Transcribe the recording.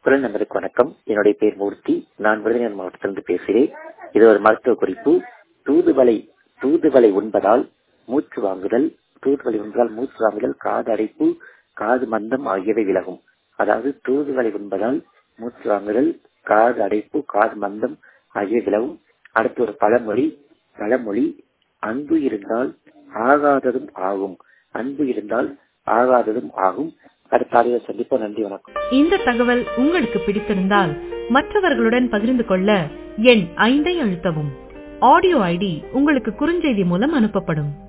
குரல் நம்பருக்கு வணக்கம் என்னுடைய பேர் மூர்த்தி நான் விருதுநகர் மாவட்டத்திலிருந்து பேசுகிறேன் இது ஒரு மருத்துவ குறிப்பு தூதுவளை தூதுவளை உண்பதால் மூச்சு வாங்குதல் தூதுவளை உண்பதால் மூச்சு வாங்குதல் காது அடைப்பு காது மந்தம் ஆகியவை விலகும் அதாவது தூதுவளை உண்பதால் மூச்சு வாங்குதல் காது அடைப்பு காது மந்தம் ஆகியவை விலகும் அடுத்து ஒரு பழமொழி பழமொழி அன்பு இருந்தால் ஆகாததும் ஆகும் அன்பு இருந்தால் ஆகாததும் ஆகும் அடுத்த ஆடியோ சந்திப்போம் நன்றி வணக்கம் இந்த தகவல் உங்களுக்கு பிடித்திருந்தால் மற்றவர்களுடன் பகிர்ந்து கொள்ள எண் ஐந்தை அழுத்தவும் ஆடியோ ஐடி உங்களுக்கு குறுஞ்செய்தி மூலம் அனுப்பப்படும்